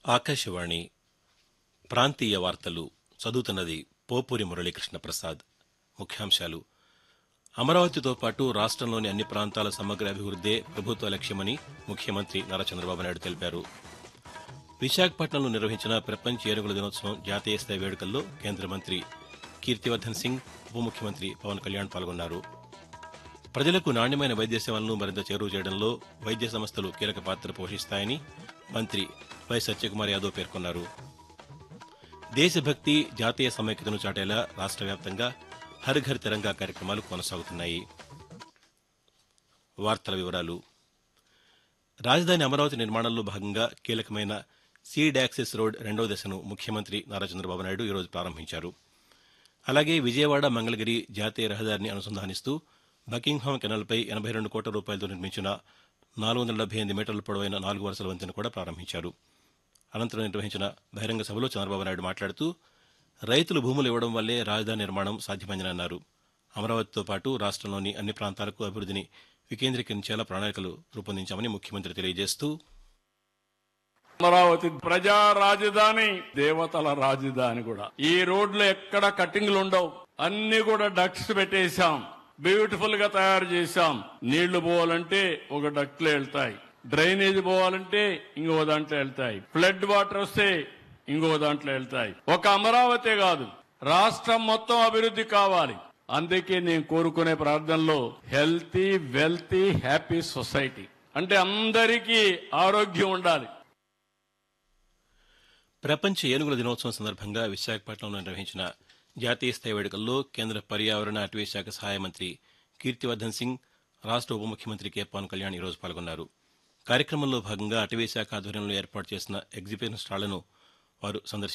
ఆకాశవాణి ప్రాంతీయ వార్తలు చదువుతున్నది పోపూరి మురళీకృష్ణ ప్రసాద్ ముఖ్యాంశాలు అమరావతితో పాటు రాష్ట్రంలోని అన్ని ప్రాంతాల సమగ్ర అభివృద్దే ప్రభుత్వ లక్ష్యమని ముఖ్యమంత్రి నారా చంద్రబాబు నాయుడు తెలిపారు విశాఖపట్నంలో నిర్వహించిన ప్రపంచ ఏనుగుల దినోత్సవం జాతీయ స్థాయి వేడుకల్లో కేంద్ర మంత్రి కీర్తివర్ధన్ సింగ్ ఉప ముఖ్యమంత్రి పవన్ కళ్యాణ్ పాల్గొన్నారు ప్రజలకు నాణ్యమైన వైద్య సేవలను మరింత చేరువ చేయడంలో వైద్య సంస్థలు కీలక పాత్ర పోషిస్తాయని మంత్రి వై సత్యకుమార్ యాదవ్ పేర్కొన్నారు దేశభక్తి జాతీయ సమైక్యతను చాటేలా రాష్ట్ర వ్యాప్తంగా హర్ ఘర్ తిరంగా కార్యక్రమాలు కొనసాగుతున్నాయి వార్తల వివరాలు రాజధాని అమరావతి నిర్మాణంలో భాగంగా కీలకమైన సీడ్ యాక్సెస్ రోడ్ రెండవ దశను ముఖ్యమంత్రి నారా చంద్రబాబు నాయుడు ఈరోజు ప్రారంభించారు అలాగే విజయవాడ మంగళగిరి జాతీయ రహదారిని అనుసంధానిస్తూ బకింగ్హామ్ కెనాల్పై ఎనభై రెండు కోట్ల రూపాయలతో నిర్మించిన నాలుగు వందల డెబ్బై ఎనిమిది మీటర్ల పొడవైన నాలుగు వరుసల వంతెన కూడా ప్రారంభించారు అనంతరం నిర్వహించిన బహిరంగ సభలో చంద్రబాబు నాయుడు మాట్లాడుతూ రైతులు భూములు ఇవ్వడం వల్లే రాజధాని నిర్మాణం సాధ్యమైందని అన్నారు అమరావతితో పాటు రాష్ట్రంలోని అన్ని ప్రాంతాలకు అభివృద్ధిని వికేంద్రీకరించేలా ప్రణాళికలు రూపొందించామని ముఖ్యమంత్రి తెలియజేస్తూ అమరావతి ప్రజా రాజధాని దేవతల రాజధాని కూడా ఈ రోడ్లు ఎక్కడ కట్టింగ్లు ఉండవు అన్ని కూడా డక్స్ పెట్టేశాం బ్యూటిఫుల్ గా తయారు చేశాం నీళ్లు పోవాలంటే ఒక డక్లు వెళ్తాయి డ్రైనేజ్ పోవాలంటే ఇంకో దాంట్లో వెళ్తాయి ఫ్లడ్ వాటర్ వస్తే ఇంకో దాంట్లో వెళ్తాయి ఒక అమరావతి కాదు రాష్ట్రం మొత్తం అభివృద్ధి కావాలి అందుకే నేను కోరుకునే ప్రార్థనలో హెల్తీ వెల్తీ హ్యాపీ సొసైటీ అంటే అందరికీ ఆరోగ్యం ఉండాలి ప్రపంచ ఏనుగుల దినోత్సవం సందర్భంగా విశాఖపట్నంలో నిర్వహించిన జాతీయ స్థాయి వేడుకల్లో కేంద్ర పర్యావరణ అటవీ శాఖ సహాయ మంత్రి కీర్తివర్ధన్ సింగ్ రాష్ట్ర ఉప ముఖ్యమంత్రి కె పవన్ కళ్యాణ్ ఈరోజు పాల్గొన్నారు కార్యక్రమంలో భాగంగా అటవీ శాఖ ఆధ్వర్యంలో ఏర్పాటు చేసిన ఎగ్జిబిషన్ స్టాళ్లను వారు సందర్శించారు